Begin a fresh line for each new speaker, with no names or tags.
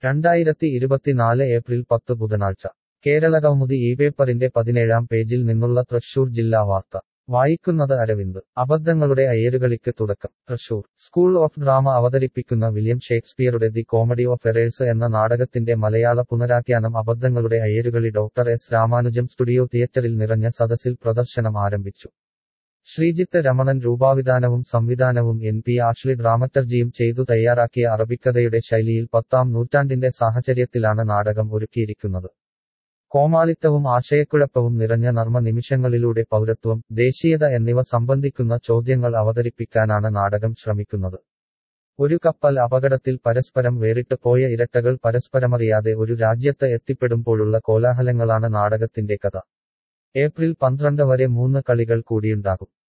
രണ്ടായിരത്തി ഇരുപത്തിനാല് ഏപ്രിൽ പത്ത് ബുധനാഴ്ച കേരളകൗമുദി ഈ പേപ്പറിന്റെ പതിനേഴാം പേജിൽ നിന്നുള്ള തൃശൂർ ജില്ലാ വാർത്ത വായിക്കുന്നത് അരവിന്ദ് അബദ്ധങ്ങളുടെ അയ്യരുകളിക്ക് തുടക്കം തൃശൂർ സ്കൂൾ ഓഫ് ഡ്രാമ അവതരിപ്പിക്കുന്ന വില്യം ഷേക്സ്പിയറുടെ ദി കോമഡി ഓഫ് എറേഴ്സ് എന്ന നാടകത്തിന്റെ മലയാള പുനരാഖ്യാനം അബദ്ധങ്ങളുടെ അയ്യരുകളി ഡോക്ടർ എസ് രാമാനുജം സ്റ്റുഡിയോ തിയേറ്ററിൽ നിറഞ്ഞ സദസ്സിൽ പ്രദർശനം ആരംഭിച്ചു ശ്രീജിത്ത് രമണൻ രൂപാവിധാനവും സംവിധാനവും എൻ പി ആഷ്ലി ഡ്രാമറ്റർജിയും ചെയ്തു തയ്യാറാക്കിയ അറബിക്കഥയുടെ ശൈലിയിൽ പത്താം നൂറ്റാണ്ടിന്റെ സാഹചര്യത്തിലാണ് നാടകം ഒരുക്കിയിരിക്കുന്നത് കോമാളിത്തവും ആശയക്കുഴപ്പവും നിറഞ്ഞ നർമ്മ നിമിഷങ്ങളിലൂടെ പൗരത്വം ദേശീയത എന്നിവ സംബന്ധിക്കുന്ന ചോദ്യങ്ങൾ അവതരിപ്പിക്കാനാണ് നാടകം ശ്രമിക്കുന്നത് ഒരു കപ്പൽ അപകടത്തിൽ പരസ്പരം വേറിട്ട് പോയ ഇരട്ടകൾ പരസ്പരമറിയാതെ ഒരു രാജ്യത്ത് എത്തിപ്പെടുമ്പോഴുള്ള കോലാഹലങ്ങളാണ് നാടകത്തിന്റെ കഥ ഏപ്രിൽ പന്ത്രണ്ട് വരെ മൂന്ന് കളികൾ കൂടിയുണ്ടാകും